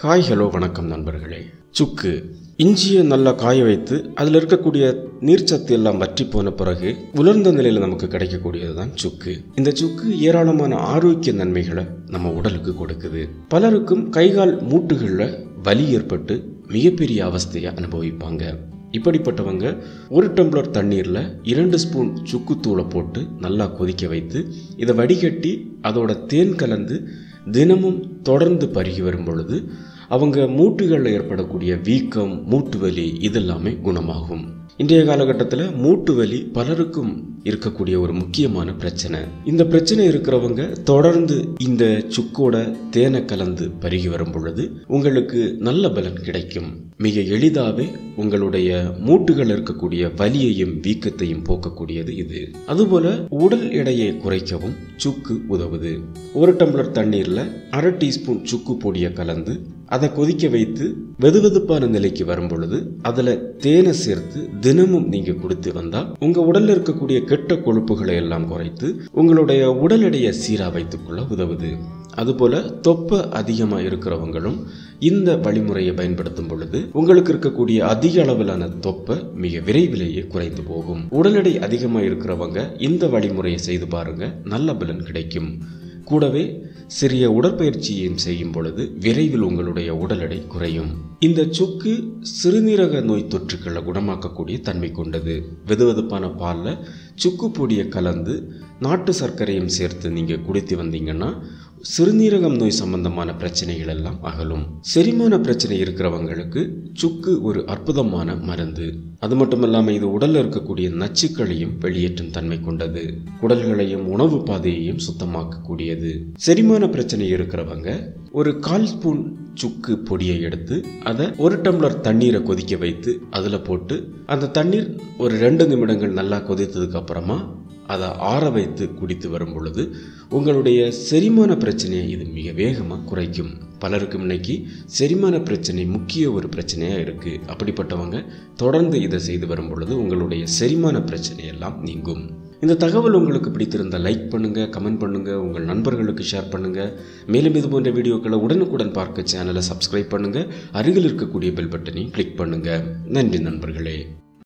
hi hello வணக்கம் நண்பர்களே சுக்கு இஞ்சியை நல்லா காய வைத்து அதில் இருக்கக்கூடிய நீர்ச்சத்து எல்லாம் வற்றி போன பிறகு உலர்ந்த நிலையில் நமக்கு கிடைக்கக்கூடியது தான் சுக்கு இந்த சுக்கு ஏராளமான ஆரோக்கிய நன்மைகளை நம்ம உடலுக்கு கொடுக்குது பலருக்கும் கைகால் மூட்டுகளில் வலி ஏற்பட்டு மிகப்பெரிய அவஸ்தையை அனுபவிப்பாங்க இப்படிப்பட்டவங்க ஒரு டம்ளர் தண்ணீரில் இரண்டு ஸ்பூன் சுக்குத்தூளை போட்டு நல்லா கொதிக்க வைத்து இதை வடிகட்டி அதோட தேன் கலந்து தினமும் தொடர்ந்து பருகி வரும் பொழுது அவங்க மூட்டுகளில் ஏற்படக்கூடிய வீக்கம் மூட்டு வலி இதெல்லாமே குணமாகும் இன்றைய காலகட்டத்தில் மூட்டு வலி பலருக்கும் இருக்கக்கூடிய ஒரு முக்கியமான பிரச்சனை இந்த பிரச்சனை இருக்கிறவங்க தொடர்ந்து இந்த சுக்கோட தேனை கலந்து பருகி வரும் பொழுது உங்களுக்கு நல்ல பலன் கிடைக்கும் மிக எளிதாகவே உங்களுடைய மூட்டுகள் இருக்கக்கூடிய வலியையும் வீக்கத்தையும் போக்கக்கூடியது இது அதுபோல உடல் எடையை குறைக்கவும் சுக்கு உதவுது ஒரு டம்ளர் தண்ணீரில் அரை டீஸ்பூன் சுக்கு பொடியை கலந்து அதை கொதிக்க வைத்து வெதுவெதுப்பான நிலைக்கு வரும் பொழுது அதில் தேனை சேர்த்து தினமும் நீங்கள் கொடுத்து வந்தால் உங்கள் உடலில் இருக்கக்கூடிய கெட்ட கொழுப்புகளை எல்லாம் குறைத்து உங்களுடைய உடல் எடையை சீராக வைத்துக்கொள்ள உதவுது அதுபோல தொப்பை அதிகமாக இருக்கிறவங்களும் இந்த வழிமுறையை பயன்படுத்தும் பொழுது உங்களுக்கு இருக்கக்கூடிய அதிக அளவிலான தொப்பை மிக விரைவிலேயே குறைந்து போகும் உடல் எடை அதிகமாக இருக்கிறவங்க இந்த வழிமுறையை செய்து பாருங்க நல்ல பலன் கிடைக்கும் கூடவே சிறிய உடற்பயிற்சியையும் செய்யும் பொழுது விரைவில் உங்களுடைய உடல் எடை குறையும் இந்த சுக்கு சிறுநீரக நோய் தொற்றுக்களை குணமாக்கக்கூடிய தன்மை கொண்டது வெதுவெதுப்பான பாலில் சுக்கு பொடியை கலந்து நாட்டு சர்க்கரையும் சேர்த்து நீங்கள் குடித்து வந்தீங்கன்னா சிறுநீரகம் நோய் சம்பந்தமான பிரச்சனைகள் எல்லாம் அகலும் செரிமான பிரச்சனை இருக்கிறவங்களுக்கு சுக்கு ஒரு அற்புதமான மருந்து அது மட்டும் இல்லாமல் இது உடலில் இருக்கக்கூடிய நச்சுக்களையும் வெளியேற்றும் தன்மை கொண்டது குடல்களையும் உணவு பாதையையும் சுத்தமாக்கக்கூடியது செரிமான பிரச்சனை இருக்கிறவங்க ஒரு கால் ஸ்பூன் சுக்கு பொடியை எடுத்து அதை ஒரு டம்ளர் தண்ணீரை கொதிக்க வைத்து அதில் போட்டு அந்த தண்ணீர் ஒரு ரெண்டு நிமிடங்கள் நல்லா கொதித்ததுக்கு அப்புறமா அதை ஆற வைத்து குடித்து வரும் பொழுது உங்களுடைய செரிமான பிரச்சனையை இது மிக வேகமாக குறைக்கும் பலருக்கு இன்னைக்கு செரிமான பிரச்சனை முக்கிய ஒரு பிரச்சனையாக இருக்குது அப்படிப்பட்டவங்க தொடர்ந்து இதை செய்து வரும் பொழுது உங்களுடைய செரிமான பிரச்சனை எல்லாம் நீங்கும் இந்த தகவல் உங்களுக்கு பிடித்திருந்த லைக் பண்ணுங்க கமெண்ட் பண்ணுங்க உங்கள் நண்பர்களுக்கு ஷேர் பண்ணுங்க மேலும் இது போன்ற வீடியோக்களை உடனுக்குடன் பார்க்க சேனலை சப்ஸ்கிரைப் பண்ணுங்க அருகில் இருக்கக்கூடிய பெல் பட்டனையும் கிளிக் பண்ணுங்க நன்றி நண்பர்களே